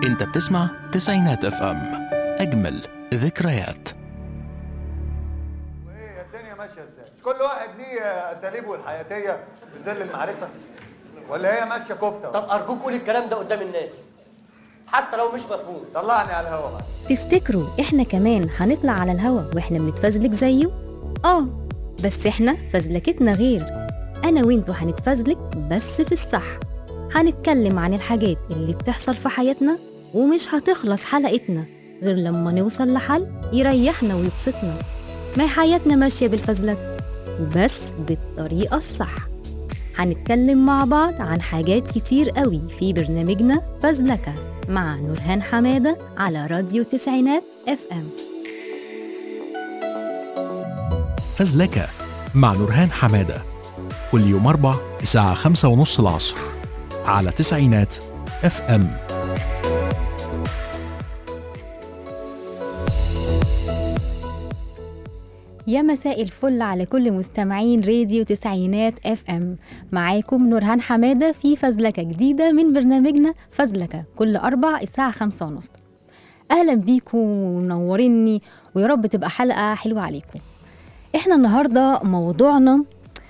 انت بتسمع تسعينات اف ام اجمل ذكريات وايه الدنيا ماشيه ازاي؟ مش كل واحد ليه اساليبه الحياتيه في ظل المعرفه؟ ولا هي ماشيه كفته؟ طب ارجوك قول الكلام ده قدام الناس حتى لو مش مفهوم طلعني على الهوا بقى تفتكروا احنا كمان هنطلع على الهوا واحنا بنتفزلك زيه؟ اه بس احنا فزلكتنا غير انا وانتوا هنتفزلك بس في الصح هنتكلم عن الحاجات اللي بتحصل في حياتنا ومش هتخلص حلقتنا غير لما نوصل لحل يريحنا ويبسطنا ما هي حياتنا ماشية بالفزلك وبس بالطريقة الصح هنتكلم مع بعض عن حاجات كتير قوي في برنامجنا فزلكة مع نورهان حمادة على راديو تسعينات اف ام فزلكة مع نورهان حمادة كل يوم أربع الساعة خمسة ونص العصر على تسعينات اف ام يا مساء الفل على كل مستمعين راديو تسعينات اف ام معاكم نورهان حمادة في فزلكة جديدة من برنامجنا فزلكة كل أربع الساعة خمسة ونص أهلا بيكم ونوريني ويا رب تبقى حلقة حلوة عليكم احنا النهاردة موضوعنا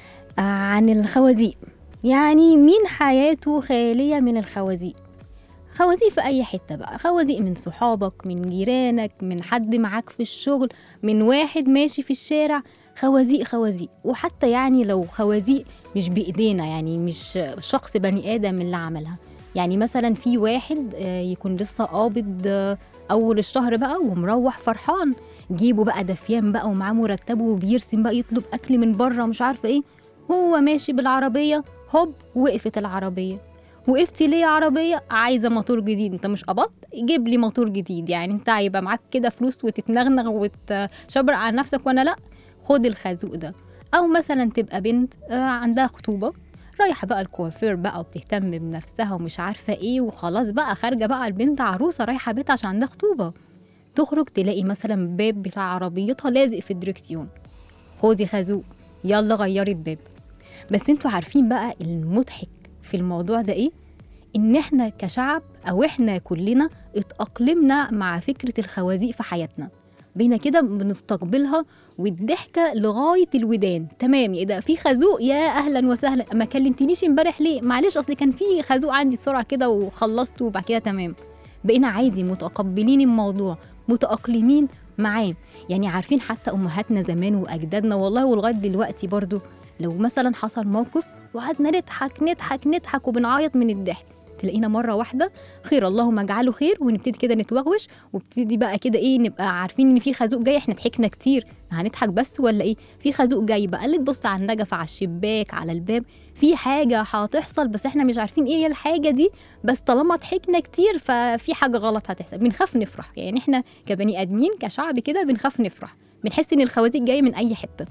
عن الخوازيق يعني مين حياته خالية من الخوازيق خوازيق في أي حتة بقى خوازيق من صحابك من جيرانك من حد معاك في الشغل من واحد ماشي في الشارع خوازيق خوازيق وحتى يعني لو خوازيق مش بإيدينا يعني مش شخص بني آدم اللي عملها يعني مثلا في واحد آه، يكون لسه قابض آه، أول الشهر بقى ومروح فرحان جيبه بقى دفيان بقى ومعاه مرتبه وبيرسم بقى يطلب أكل من بره مش عارفة إيه هو ماشي بالعربية هوب وقفت العربية وقفتي ليه يا عربية عايزة موتور جديد انت مش قبضت جيب لي موتور جديد يعني انت هيبقى معاك كده فلوس وتتنغنغ وتشبر على نفسك وانا لا خد الخازوق ده او مثلا تبقى بنت آه، عندها خطوبة رايحة بقى الكوافير بقى وبتهتم بنفسها ومش عارفة ايه وخلاص بقى خارجة بقى البنت عروسة رايحة بيت عشان عندها خطوبة تخرج تلاقي مثلا باب بتاع عربيتها لازق في الدركسيون خدي خازوق يلا غيري الباب بس انتوا عارفين بقى المضحك في الموضوع ده ايه ان احنا كشعب او احنا كلنا اتأقلمنا مع فكرة الخوازيق في حياتنا بينا كده بنستقبلها والضحكة لغاية الودان تمام ايه ده في خازوق يا اهلا وسهلا ما كلمتنيش امبارح ليه معلش اصل كان في خازوق عندي بسرعة كده وخلصته وبعد كده تمام بقينا عادي متقبلين الموضوع متأقلمين معاه يعني عارفين حتى امهاتنا زمان واجدادنا والله ولغايه دلوقتي برضو لو مثلا حصل موقف وقعدنا نضحك نضحك نضحك وبنعيط من الضحك تلاقينا مرة واحدة خير اللهم اجعله خير ونبتدي كده نتوغوش وابتدي بقى كده ايه نبقى عارفين ان في خازوق جاي احنا ضحكنا كتير هنضحك بس ولا ايه في خازوق جاي بقى اللي تبص على النجفة على الشباك على الباب في حاجة هتحصل بس احنا مش عارفين ايه هي الحاجة دي بس طالما ضحكنا كتير ففي حاجة غلط هتحصل بنخاف نفرح يعني احنا كبني ادمين كشعب كده بنخاف نفرح بنحس ان الخوازيق جاية من اي حتة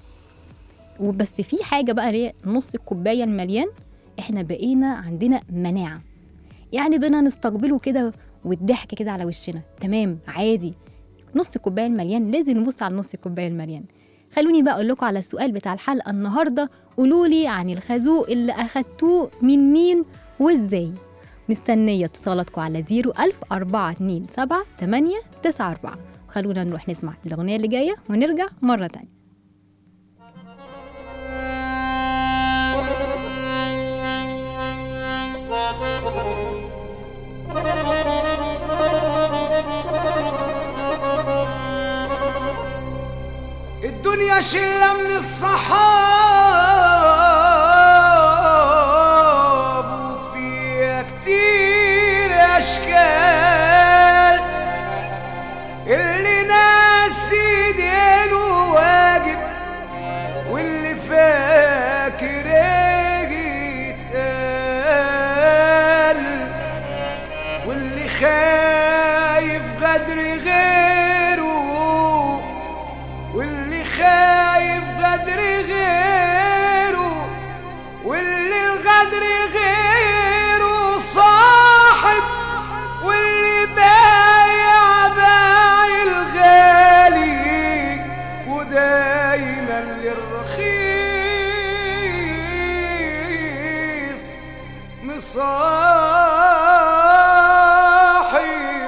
وبس في حاجة بقى اللي هي نص الكوباية المليان احنا بقينا عندنا مناعة يعني بقينا نستقبله كده والضحك كده على وشنا تمام عادي نص الكوباية المليان لازم نبص على نص الكوباية المليان خلوني بقى اقول لكم على السؤال بتاع الحلقة النهاردة قولوا لي عن الخازوق اللي اخدتوه من مين وازاي مستنية اتصالاتكم على 01000 427 8 94 خلونا نروح نسمع الأغنية اللي جاية ونرجع مرة تانية الدنيا شلة من الصحاب وفيها كتير أشكال اللي ناسي دينه واجب واللي فاكر يتقال واللي خايف غدر غيره واللي خايف غدر غيره واللي الغدر غيره صاحب واللي بايع بايع الغالي ودايما للرخيص مصاحب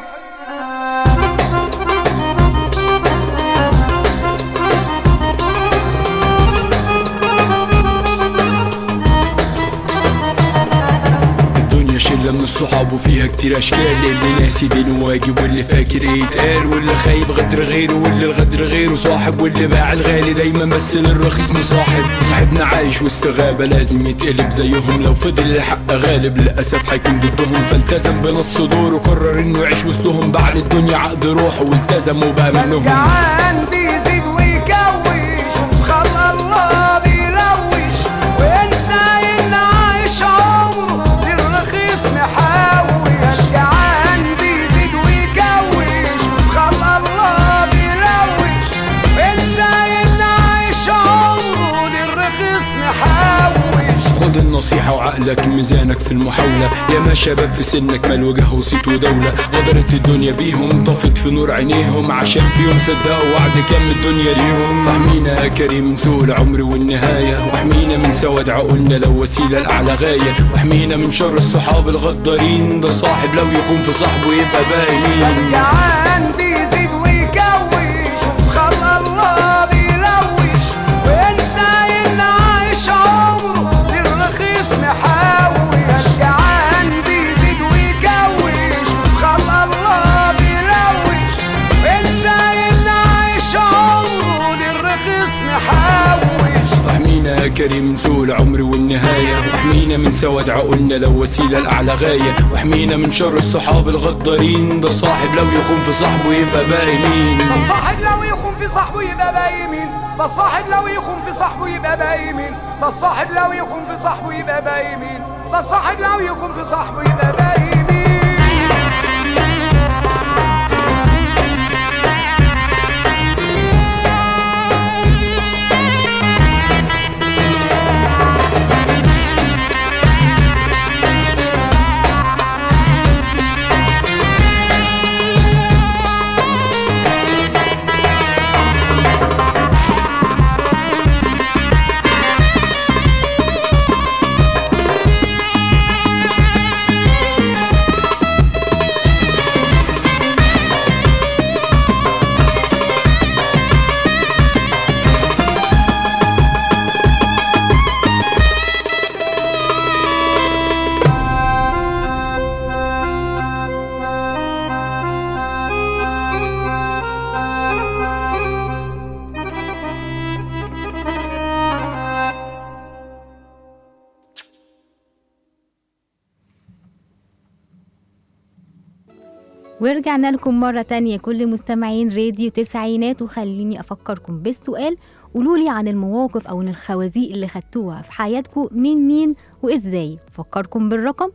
شلة من الصحاب وفيها كتير اشكال اللي ناسي دين واجب واللي فاكر ايه يتقال واللي خايب غدر غيره واللي الغدر غيره صاحب واللي باع الغالي دايما بس للرخيص مصاحب صاحبنا عايش وسط غابة لازم يتقلب زيهم لو فضل الحق غالب للأسف هيكون ضدهم فالتزم بنص دوره وقرر انه يعيش وسطهم باع للدنيا عقد روحه والتزم وبقى منهم جعان بيزيد ويكوش وخلق الله بيلوش وينسى ان عايش عمره للرخيص محوش جعان بيزيد ويكوش وخلق الله بيلوش وينسى ان عايش عمره للرخيص محوش خد النصيحة وعقلك ميزانك في المحاولة يا ما شباب في سنك مال وجه وصيت ودولة غدرت الدنيا بيهم طفت في نور عينيهم عشان فيهم صدقوا وعد كم الدنيا ليهم فاحمينا يا كريم من سوء العمر والنهاية واحمينا من سواد عقولنا لو وسيلة لأعلى غاية واحمينا من شر الصحاب الغدارين ده صاحب لو يكون في صاحبه يبقى باقي مين جعان بيزيد ويكوش وخلق الله بيلوش وينسى ان عايش عمره للرخيص محوش جعان بيزيد ويكوش وخلق الله بيلوش وينسى ان عايش عمره للرخيص محوش فاحمينا يا كريم من سوء العمر والنهاية واحمينا من سواد عقولنا لو وسيلة لأعلى غاية واحمينا من شر الصحاب الغدارين ده صاحب لو يخون في صاحبه يبقى باقي مين ده الصاحب لو يخون في صاحبه يبقى باقي مين ده الصاحب لو يخون في صاحبه يبقى باقي مين ده الصاحب لو يخون في صاحبه يبقى باقي مين ده الصاحب لو يخون في صاحبه يبقى باقي مين ورجعنا لكم مرة تانية كل مستمعين راديو تسعينات وخليني أفكركم بالسؤال قولولي عن المواقف أو الخوازيق اللي خدتوها في حياتكم من مين وإزاي فكركم بالرقم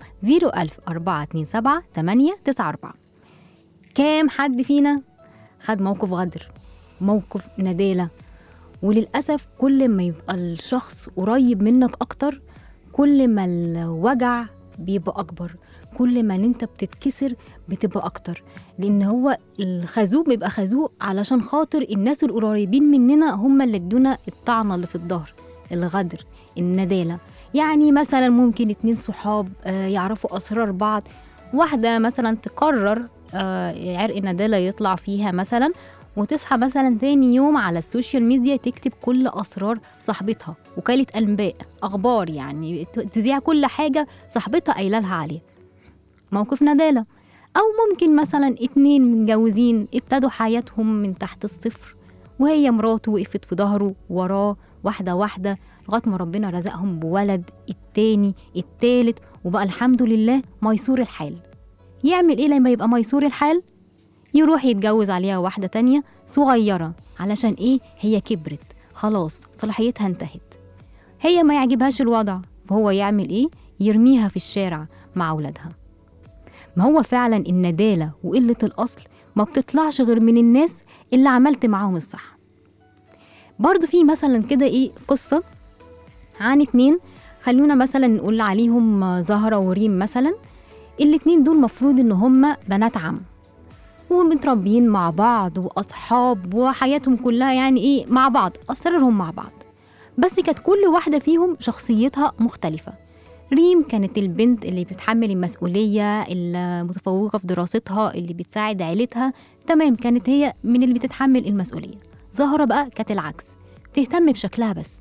00427 894 كام حد فينا خد موقف غدر موقف ندالة وللأسف كل ما يبقى الشخص قريب منك أكتر كل ما الوجع بيبقى أكبر كل ما ان انت بتتكسر بتبقى اكتر لان هو الخازوق بيبقى خازوق علشان خاطر الناس القريبين مننا هم اللي ادونا الطعنه اللي في الظهر الغدر الندالة يعني مثلا ممكن اتنين صحاب آه، يعرفوا اسرار بعض واحده مثلا تقرر آه، عرق ندالة يطلع فيها مثلا وتصحى مثلا تاني يوم على السوشيال ميديا تكتب كل اسرار صاحبتها وكاله انباء اخبار يعني تذيع كل حاجه صاحبتها قايله لها عليها موقف ندالة أو ممكن مثلا اتنين متجوزين ابتدوا حياتهم من تحت الصفر وهي مراته وقفت في ظهره وراه واحدة واحدة لغاية ما ربنا رزقهم بولد التاني التالت وبقى الحمد لله ميسور الحال يعمل ايه لما يبقى ميسور الحال يروح يتجوز عليها واحدة تانية صغيرة علشان ايه هي كبرت خلاص صلاحيتها انتهت هي ما يعجبهاش الوضع فهو يعمل ايه يرميها في الشارع مع أولادها ما هو فعلا الندالة وقلة الأصل ما بتطلعش غير من الناس اللي عملت معاهم الصح برضو في مثلا كده ايه قصة عن اتنين خلونا مثلا نقول عليهم زهرة وريم مثلا الاتنين دول مفروض ان هما بنات عم ومتربيين مع بعض واصحاب وحياتهم كلها يعني ايه مع بعض اسرارهم مع بعض بس كانت كل واحدة فيهم شخصيتها مختلفة ريم كانت البنت اللي بتتحمل المسؤولية المتفوقة في دراستها اللي بتساعد عيلتها تمام كانت هي من اللي بتتحمل المسؤولية زهرة بقى كانت العكس بتهتم بشكلها بس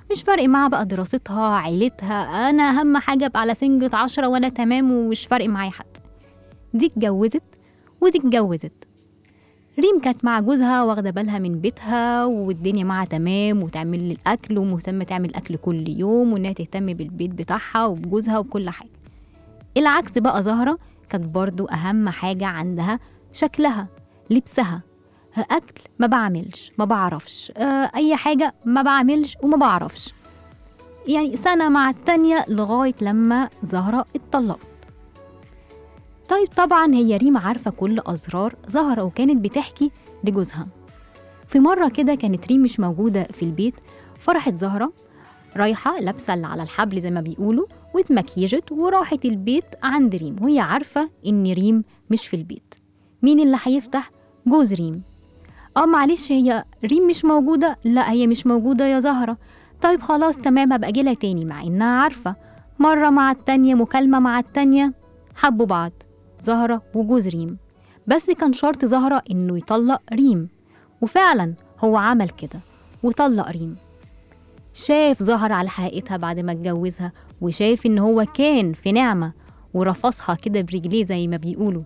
مش فارق معاها بقى دراستها عيلتها انا اهم حاجه ابقى على سنجة عشرة وانا تمام ومش فارق معايا حد دي اتجوزت ودي اتجوزت ريم كانت مع جوزها واخده بالها من بيتها والدنيا معاها تمام وتعمل لي الاكل ومهتمه تعمل اكل كل يوم وانها تهتم بالبيت بتاعها وبجوزها وكل حاجه العكس بقى زهره كانت برضو اهم حاجه عندها شكلها لبسها اكل ما بعملش ما بعرفش آه، اي حاجه ما بعملش وما بعرفش يعني سنه مع التانيه لغايه لما زهره اتطلقت طيب طبعا هي ريم عارفه كل اسرار زهره وكانت بتحكي لجوزها في مره كده كانت ريم مش موجوده في البيت فرحت زهره رايحه لابسه اللي على الحبل زي ما بيقولوا واتمكيجت وراحت البيت عند ريم وهي عارفه ان ريم مش في البيت مين اللي هيفتح جوز ريم اه معلش هي ريم مش موجوده لا هي مش موجوده يا زهره طيب خلاص تمام هبقى اجيلها تاني مع انها عارفه مره مع التانيه مكالمه مع التانيه حبوا بعض زهره وجوز ريم بس كان شرط زهره انه يطلق ريم وفعلا هو عمل كده وطلق ريم شاف زهر على حقيقتها بعد ما اتجوزها وشاف ان هو كان في نعمه ورفصها كده برجليه زي ما بيقولوا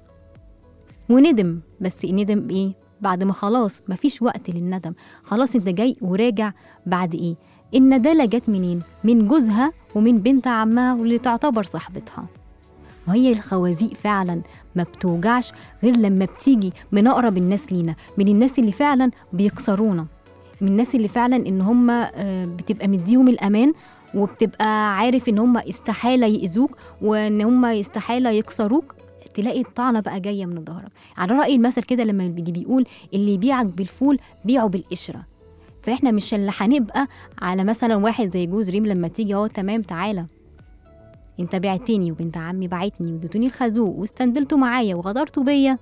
وندم بس ندم ايه بعد ما خلاص مفيش وقت للندم خلاص انت جاي وراجع بعد ايه الندالة جت منين من جوزها ومن بنت عمها واللي تعتبر صاحبتها وهي الخوازيق فعلا ما بتوجعش غير لما بتيجي من اقرب الناس لينا من الناس اللي فعلا بيكسرونا من الناس اللي فعلا ان هم آه، بتبقى مديهم الامان وبتبقى عارف ان هم استحاله يأذوك وان هم استحاله يكسروك تلاقي الطعنه بقى جايه من ظهرك على راي المثل كده لما بيجي بيقول اللي يبيعك بالفول بيعه بالقشره فاحنا مش اللي هنبقى على مثلا واحد زي جوز ريم لما تيجي اهو تمام تعالى انت بعتني وبنت عمي بعتني واديتوني الخازوق واستندلتوا معايا وغدرتوا بيا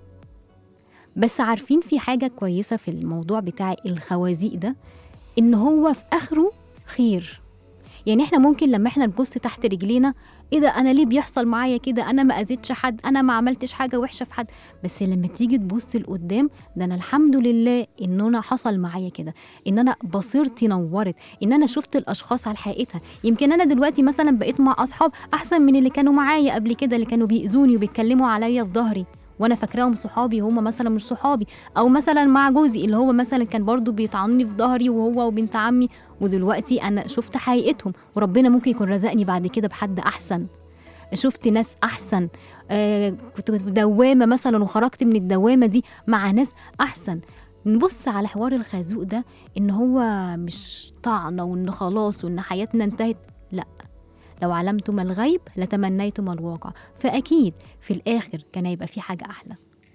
بس عارفين في حاجة كويسة في الموضوع بتاع الخوازيق ده إن هو في آخره خير يعني احنا ممكن لما احنا نبص تحت رجلينا ايه ده انا ليه بيحصل معايا كده انا ما اذيتش حد انا ما عملتش حاجه وحشه في حد بس لما تيجي تبص لقدام ده انا الحمد لله ان انا حصل معايا كده ان انا بصيرتي نورت ان انا شفت الاشخاص على حقيقتها يمكن انا دلوقتي مثلا بقيت مع اصحاب احسن من اللي كانوا معايا قبل كده اللي كانوا بيأذوني وبيتكلموا عليا في ظهري وانا فاكراهم صحابي هم مثلا مش صحابي او مثلا مع جوزي اللي هو مثلا كان برضو بيطعنني في ظهري وهو وبنت عمي ودلوقتي انا شفت حقيقتهم وربنا ممكن يكون رزقني بعد كده بحد احسن شفت ناس احسن آه كنت في دوامه مثلا وخرجت من الدوامه دي مع ناس احسن نبص على حوار الخازوق ده ان هو مش طعنه وان خلاص وان حياتنا انتهت لا لو علمتم الغيب لتمنيتم الواقع فاكيد في الاخر كان هيبقى في حاجه احلى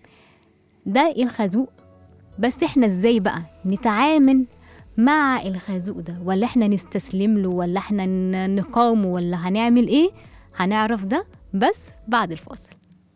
ده الخازوق بس احنا ازاي بقى نتعامل مع الخازوق ده ولا احنا نستسلم له ولا احنا ن- نقاومه ولا هنعمل ايه هنعرف ده بس بعد الفاصل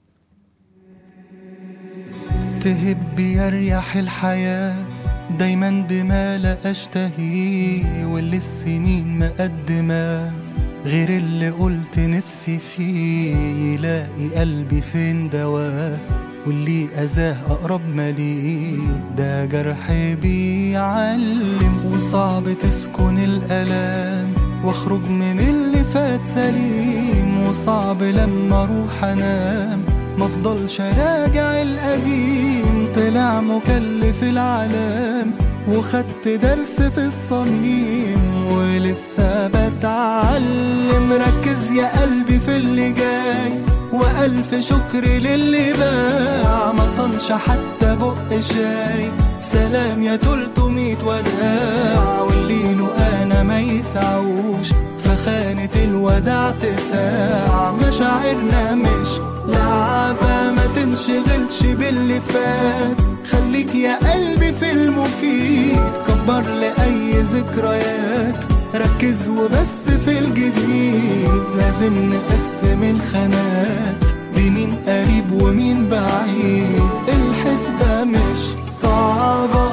تهب يريح الحياة دايما بما لا أشتهيه واللي السنين مقدمة غير اللي قلت نفسي فيه يلاقي قلبي فين دواه واللي أذاه أقرب ما ليه ده جرح بيعلم وصعب تسكن الألام واخرج من اللي فات سليم وصعب لما اروح انام مفضلش راجع القديم طلع مكلف العالم وخدت درس في الصميم ولسه بتعلم ركز يا قلبي في اللي جاي وألف شكر للي باع ما صنش حتى بق شاي سلام يا تلتمية وداع واللي له أنا ما يسعوش فخانة الوداع تساع مشاعرنا مش لعبة ما تنشغلش باللي فات خليك يا قلبي في المفيد كبر لأي ذكريات ركز وبس في الجديد لازم نقسم الخانات بمين قريب ومين بعيد الحسبة مش صعبة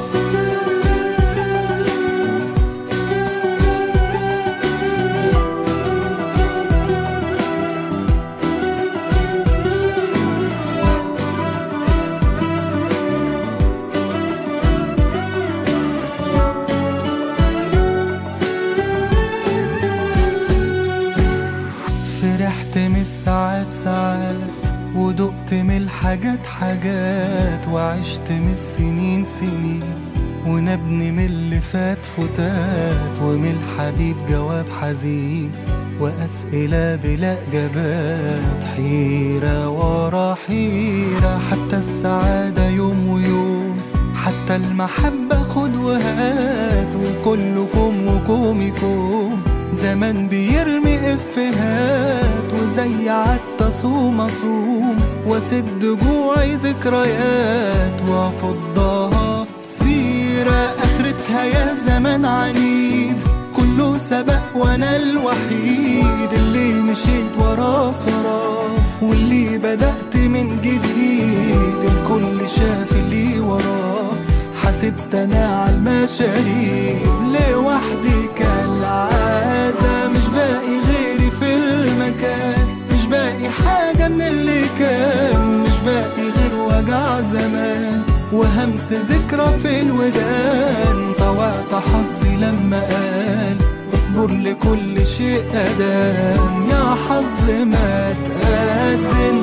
فرحت من الساعات ساعات ودقت من الحاجات حاجات وعشت من السنين سنين ونبني من اللي فات فتات ومن الحبيب جواب حزين وأسئلة بلا إجابات حيرة ورا حيرة حتى السعادة يوم ويوم حتى المحبة خد وهات وكلكم وكومكم زمان بيرمي افهات وزي عدت صوم اصوم واسد جوعي ذكريات وافضها سيرة اخرتها يا زمان عنيد كله سبق وانا الوحيد اللي مشيت وراه سراه واللي بدأت من جديد الكل شاف اللي وراه حسبت انا على المشاريب لوحدي كالعادة مش باقي غيري في المكان مش باقي حاجة من اللي كان مش باقي غير وجع زمان وهمس ذكرى في الودان طوعت حظي لما قال اصبر لكل شيء أدان يا حظ ما تقدم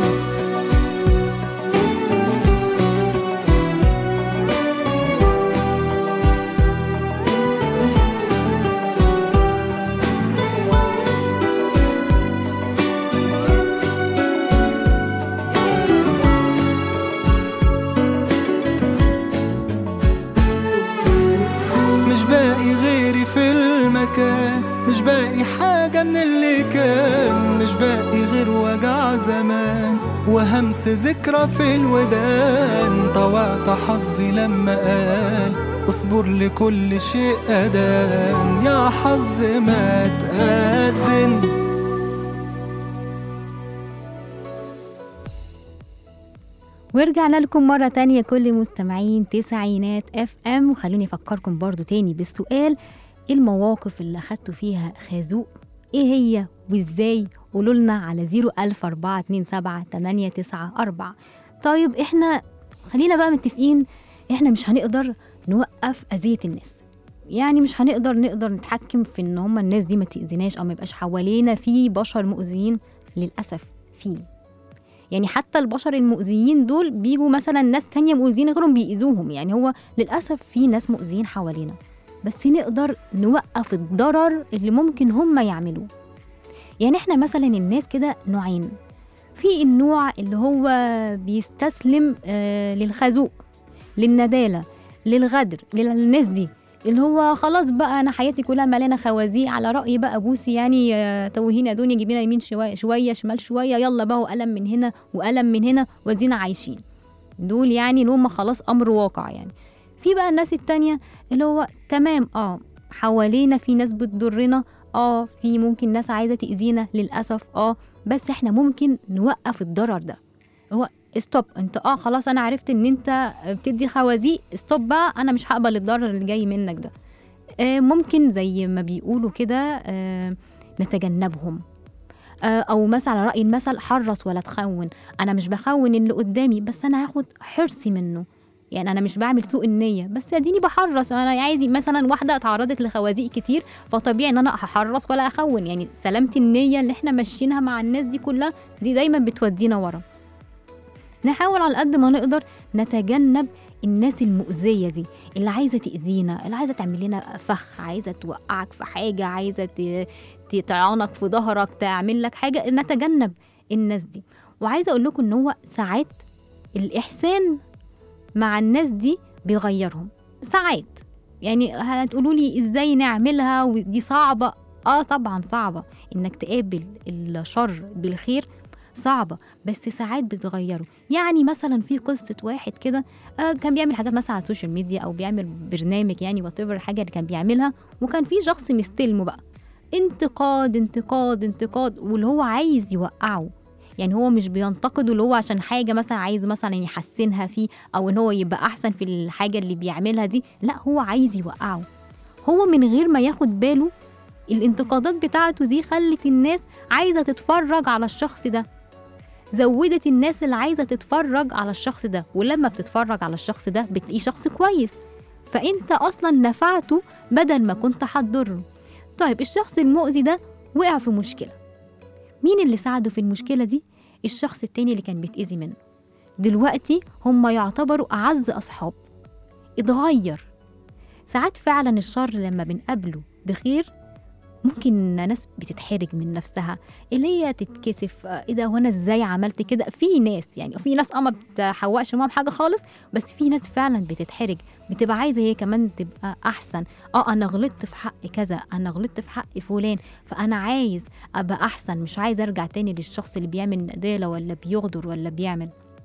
مش باقي غيري في المكان مش باقي حاجة من اللي كان مش باقي غير وجع زمان وهمس ذكرى في الودان طوعت حظي لما قال اصبر لكل شيء أدان يا حظ ما تقدم ورجعنا لكم مرة تانية كل مستمعين تسعينات اف ام وخلوني افكركم برضو تاني بالسؤال ايه المواقف اللي اخدتوا فيها خازوق ايه هي وازاي قولوا لنا على 01427 طيب احنا خلينا بقى متفقين احنا مش هنقدر نوقف اذية الناس يعني مش هنقدر نقدر نتحكم في ان هما الناس دي ما تأذيناش او ما يبقاش حوالينا في بشر مؤذيين للأسف فيه يعني حتى البشر المؤذيين دول بيجوا مثلا ناس تانية مؤذيين غيرهم بيأذوهم يعني هو للأسف في ناس مؤذيين حوالينا بس نقدر نوقف الضرر اللي ممكن هم يعملوه يعني احنا مثلا الناس كده نوعين في النوع اللي هو بيستسلم آه للخازوق للندالة للغدر للناس دي اللي هو خلاص بقى انا حياتي كلها مليانه خوازيق على راي بقى بوسي يعني آه، توهينا دنيا جيبينا يمين شويه شويه شمال شويه يلا بقى وقلم من هنا وقلم من هنا وادينا عايشين دول يعني اللي هم خلاص امر واقع يعني في بقى الناس التانية اللي هو تمام اه حوالينا في ناس بتضرنا اه في ممكن ناس عايزه تاذينا للاسف اه بس احنا ممكن نوقف الضرر ده هو ستوب انت اه خلاص انا عرفت ان انت بتدي خوازيق ستوب بقى انا مش هقبل الضرر اللي جاي منك ده آه ممكن زي ما بيقولوا كده آه نتجنبهم آه او مثلا على راي المثل حرص ولا تخون انا مش بخون اللي قدامي بس انا هاخد حرصي منه يعني انا مش بعمل سوء النيه بس اديني بحرص انا عايزي مثلا واحده اتعرضت لخوازيق كتير فطبيعي ان انا هحرص ولا اخون يعني سلامه النيه اللي احنا ماشيينها مع الناس دي كلها دي دايما بتودينا ورا نحاول على قد ما نقدر نتجنب الناس المؤذية دي اللي عايزة تأذينا اللي عايزة تعمل لنا فخ عايزة توقعك في حاجة عايزة ت- ت- تطعنك في ظهرك تعمل لك حاجة نتجنب الناس دي وعايزة أقول لكم إن هو ساعات الإحسان مع الناس دي بيغيرهم ساعات يعني هتقولوا لي ازاي نعملها ودي صعبة اه طبعا صعبة انك تقابل الشر بالخير صعبة بس ساعات بتغيره يعني مثلا في قصة واحد كده آه كان بيعمل حاجات مثلا على السوشيال ميديا او بيعمل برنامج يعني وات الحاجة اللي كان بيعملها وكان في شخص مستلمه بقى انتقاد انتقاد انتقاد واللي هو عايز يوقعه يعني هو مش بينتقده اللي هو عشان حاجة مثلا عايز مثلا يحسنها فيه أو إن هو يبقى أحسن في الحاجة اللي بيعملها دي لا هو عايز يوقعه هو من غير ما ياخد باله الانتقادات بتاعته دي خلت الناس عايزة تتفرج على الشخص ده زودت الناس اللي عايزة تتفرج على الشخص ده ولما بتتفرج على الشخص ده بتلاقيه شخص كويس فأنت أصلا نفعته بدل ما كنت هتضره طيب الشخص المؤذي ده وقع في مشكلة مين اللي ساعده في المشكلة دي؟ الشخص التاني اللي كان بيتأذي منه دلوقتي هم يعتبروا أعز أصحاب اتغير ساعات فعلا الشر لما بنقابله بخير ممكن ناس بتتحرج من نفسها اللي هي تتكسف آه، ايه ده وانا ازاي عملت كده في ناس يعني في ناس اه ما بتحوقش معاهم حاجه خالص بس في ناس فعلا بتتحرج بتبقى عايزه هي كمان تبقى احسن اه انا غلطت في حق كذا انا غلطت في حق فلان فانا عايز ابقى احسن مش عايز ارجع تاني للشخص اللي بيعمل ندالة ولا بيغدر ولا بيعمل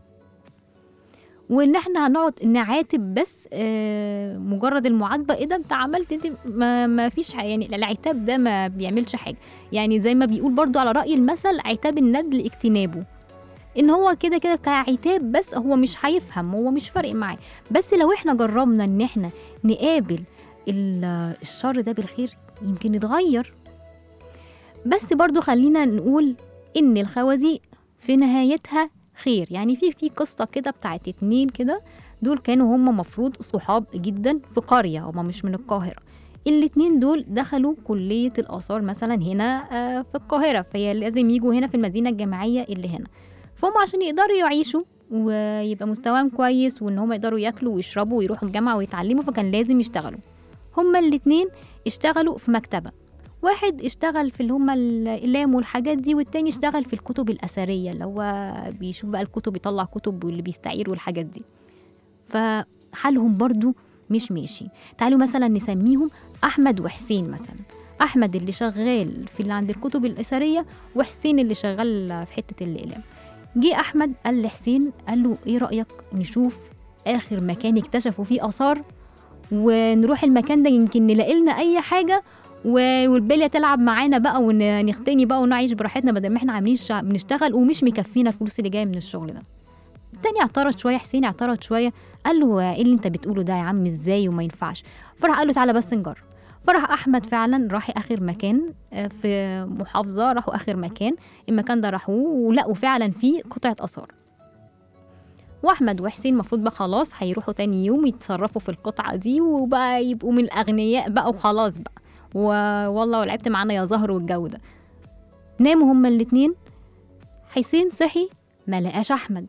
وان احنا هنقعد نعاتب بس آه، مجرد المعاتبه ايه ده انت عملت انت ما, ما فيش ح- يعني العتاب ده ما بيعملش حاجه يعني زي ما بيقول برضو على راي المثل عتاب الندل اجتنابه ان هو كده كده كعتاب بس هو مش هيفهم هو مش فارق معاه بس لو احنا جربنا ان احنا نقابل ال- الشر ده بالخير يمكن يتغير بس برضو خلينا نقول ان الخوازيق في نهايتها خير يعني في في قصه كده بتاعت اتنين كده دول كانوا هم مفروض صحاب جدا في قريه هم مش من القاهره الاتنين دول دخلوا كليه الاثار مثلا هنا آه، في القاهره فهي لازم يجوا هنا في المدينه الجامعيه اللي هنا فهم عشان يقدروا يعيشوا ويبقى مستواهم كويس وان هم يقدروا ياكلوا ويشربوا ويروحوا الجامعه ويتعلموا فكان لازم يشتغلوا هما الاتنين اشتغلوا في مكتبه واحد اشتغل في اللي هما الاقلام والحاجات دي والتاني اشتغل في الكتب الاثريه اللي هو بيشوف بقى الكتب يطلع كتب واللي بيستعير والحاجات دي فحالهم برضو مش ماشي تعالوا مثلا نسميهم احمد وحسين مثلا احمد اللي شغال في اللي عند الكتب الاثريه وحسين اللي شغال في حته الاقلام جه احمد قال لحسين قال له ايه رايك نشوف اخر مكان اكتشفوا فيه اثار ونروح المكان ده يمكن نلاقي لنا اي حاجه و- والبليه تلعب معانا بقى ونغتني بقى ونعيش براحتنا بدل ما احنا عاملين شع- بنشتغل ومش مكفينا الفلوس اللي جايه من الشغل ده التاني اعترض شويه حسين اعترض شويه قال له ايه اللي انت بتقوله ده يا عم ازاي وما ينفعش فراح قال له تعالى بس نجرب فراح احمد فعلا راح اخر مكان آه، في محافظه راحوا اخر مكان المكان ده راحوه ولقوا فعلا فيه قطعه اثار واحمد وحسين المفروض بقى خلاص هيروحوا تاني يوم يتصرفوا في القطعه دي وبقى يبقوا من الاغنياء بقى وخلاص بقى و- والله ولعبت معانا يا زهر والجو ده ناموا هما الاتنين حسين صحي ما لقاش احمد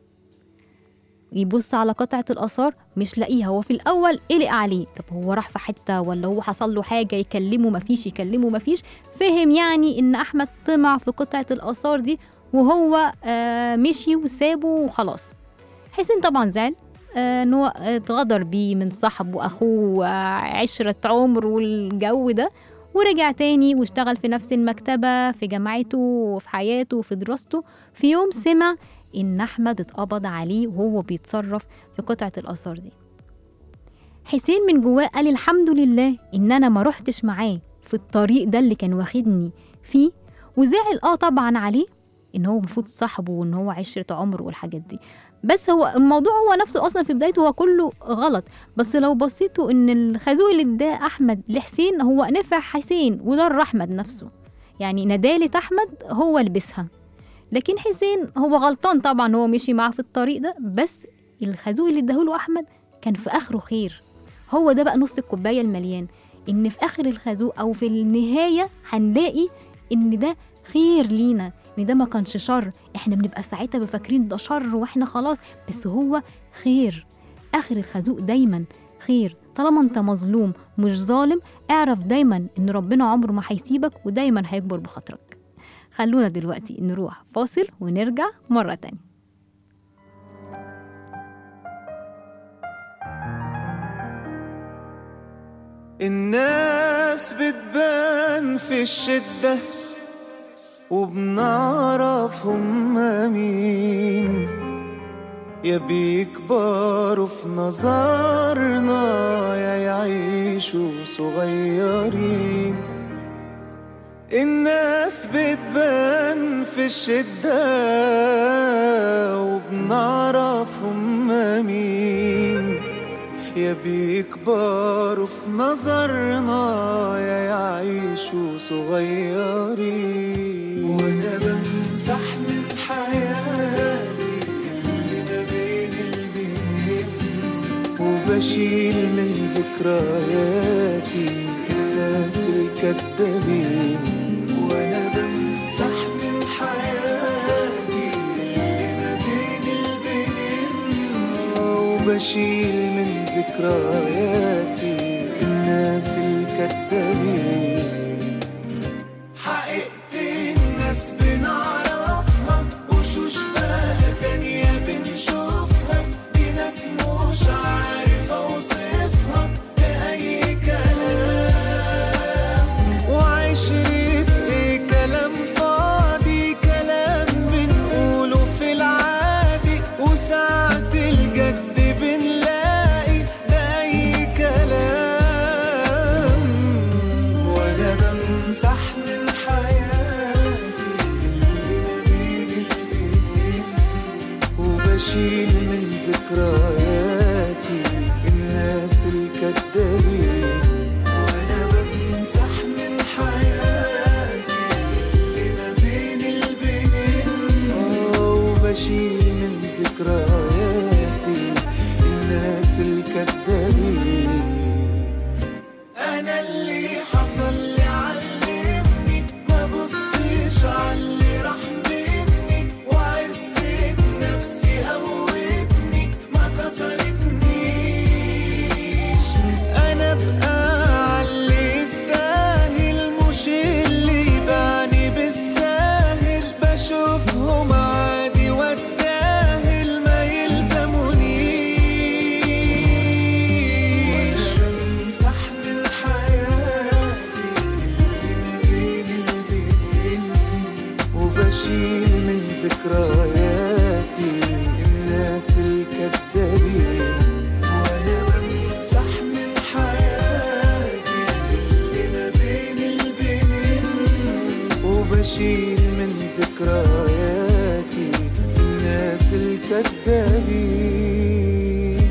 يبص على قطعة الآثار مش لاقيها هو في الأول قلق عليه طب هو راح في حتة ولا هو حصل له حاجة يكلمه مفيش يكلمه مفيش فهم يعني إن أحمد طمع في قطعة الآثار دي وهو آه مشي وسابه وخلاص حسين طبعا زعل آه، ان هو اتغدر بيه من صاحبه واخوه آه، عشرة عمر والجو ده ورجع تاني واشتغل في نفس المكتبة في جامعته وفي حياته وفي دراسته في يوم سمع إن أحمد اتقبض عليه وهو بيتصرف في قطعة الآثار دي حسين من جواه قال الحمد لله إن أنا ما رحتش معاه في الطريق ده اللي كان واخدني فيه وزعل اه طبعا عليه ان هو المفروض صاحبه وان هو عشرة عمر والحاجات دي بس هو الموضوع هو نفسه اصلا في بدايته هو كله غلط بس لو بصيتوا ان الخازوق اللي اداه احمد لحسين هو نفع حسين وضر احمد نفسه يعني ندالة احمد هو لبسها لكن حسين هو غلطان طبعا هو مشي معاه في الطريق ده بس الخازوق اللي اداهوله احمد كان في اخره خير هو ده بقى نص الكوبايه المليان ان في اخر الخازوق او في النهايه هنلاقي ان ده خير لينا ان ده ما كانش شر احنا بنبقى ساعتها بفاكرين ده شر واحنا خلاص بس هو خير اخر الخازوق دايما خير طالما انت مظلوم مش ظالم اعرف دايما ان ربنا عمره ما هيسيبك ودايما هيكبر بخاطرك خلونا دلوقتي نروح فاصل ونرجع مرة تانية الناس بتبان في الشدة وبنعرف هما مين يا بيكبروا في نظرنا يا يعيشوا صغيرين الناس بتبان في الشدة وبنعرف هما مين يا بيكبروا في نظرنا يا يعيشوا صغيرين وانا بمسح من حياتي اللي ما بين البنين وبشيل من ذكرياتي الناس الكدابين وانا بمسح من وبشيل من ذكرياتي الناس الكدابين حقيقتي الناس بنعرفها وشوش بقى تانية بنشوفها دي ناس مش عارف اوصفها بأي كلام وعشرة ايه كلام فاضي كلام بنقوله في العادي وساعة الجد بنلاقي ده اي كلام وانا بمسح من حياتي اللي ما بين البنين وبشيل من ذكرياتي الناس الكدابين وانا بمسح من حياتي اللي ما بين البنين آه، وبشيل من ذكرياتي الناس الكدابين انا اللي حصل لي علمني ما بصيش على اللي راح مني وعزت نفسي قوتني ما كسرتنيش انا بقى على اللي يستاهل مش اللي يبعني بالساهل بشوفهم عادي واتجاهل ما يلزمونيش بمسح من حياتي اللي ما بين البنين وبشيل من ذكرياتي الناس الكدابين وانا بمسح من حياتي اللي ما بين البنين وبشيل من ذكرياتي الناس الكدابين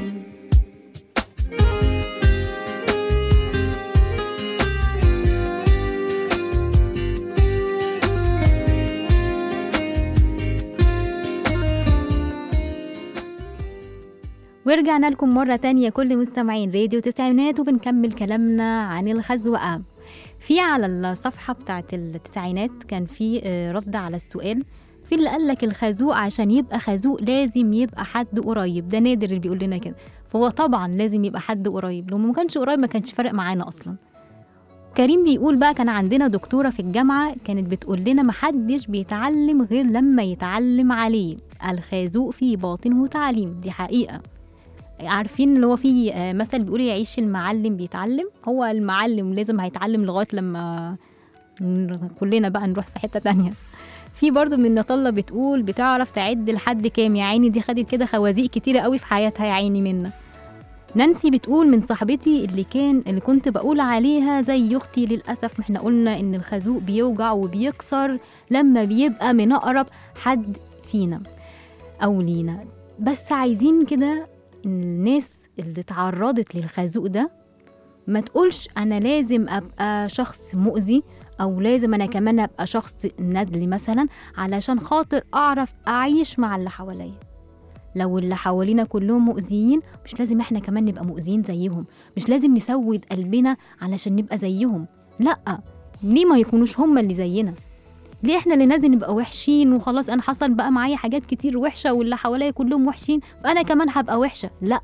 ورجعنا لكم مرة تانية كل مستمعين راديو تسعينات وبنكمل كلامنا عن الخزوقة في على الصفحة بتاعت التسعينات كان في آه، رد على السؤال في اللي قالك الخازوق عشان يبقى خازوق لازم يبقى حد قريب ده نادر اللي بيقول لنا كده فهو طبعا لازم يبقى حد قريب لو ما كانش قريب ما كانش فارق معانا اصلا كريم بيقول بقى كان عندنا دكتورة في الجامعة كانت بتقول لنا محدش بيتعلم غير لما يتعلم عليه الخازوق في باطنه تعليم دي حقيقة عارفين اللي هو في آه، مثل بيقول يعيش المعلم بيتعلم هو المعلم لازم هيتعلم لغاية لما ن- كلنا بقى نروح في حتة تانية في برضو من نطلة بتقول بتعرف تعد لحد كام يا عيني دي خدت كده خوازيق كتيرة قوي في حياتها يا عيني منا نانسي بتقول من صاحبتي اللي كان اللي كنت بقول عليها زي اختي للاسف ما احنا قلنا ان الخازوق بيوجع وبيكسر لما بيبقى من اقرب حد فينا او لينا بس عايزين كده الناس اللي اتعرضت للخازوق ده ما تقولش انا لازم ابقى شخص مؤذي او لازم انا كمان ابقى شخص ندلي مثلا علشان خاطر اعرف اعيش مع اللي حواليا لو اللي حوالينا كلهم مؤذيين مش لازم احنا كمان نبقى مؤذيين زيهم مش لازم نسود قلبنا علشان نبقى زيهم لا ليه ما يكونوش هم اللي زينا ليه احنا اللي لازم نبقى وحشين وخلاص انا حصل بقى معايا حاجات كتير وحشه واللي حواليا كلهم وحشين فانا كمان هبقى وحشه لا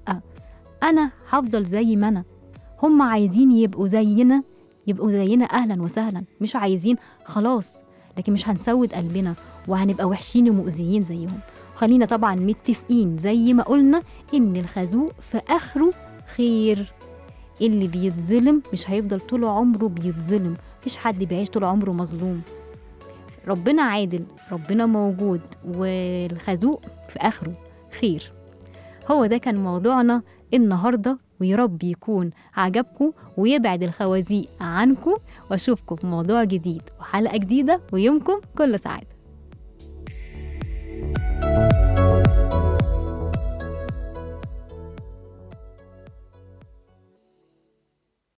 انا هفضل زي ما انا هم عايزين يبقوا زينا يبقوا زينا اهلا وسهلا مش عايزين خلاص لكن مش هنسود قلبنا وهنبقى وحشين ومؤذيين زيهم خلينا طبعا متفقين زي ما قلنا ان الخازوق في اخره خير اللي بيتظلم مش هيفضل طول عمره بيتظلم مفيش حد بيعيش طول عمره مظلوم ربنا عادل ربنا موجود والخازوق في اخره خير هو ده كان موضوعنا النهارده ويا رب يكون عجبكم ويبعد الخوازيق عنكم واشوفكم في موضوع جديد وحلقه جديده ويومكم كله سعاده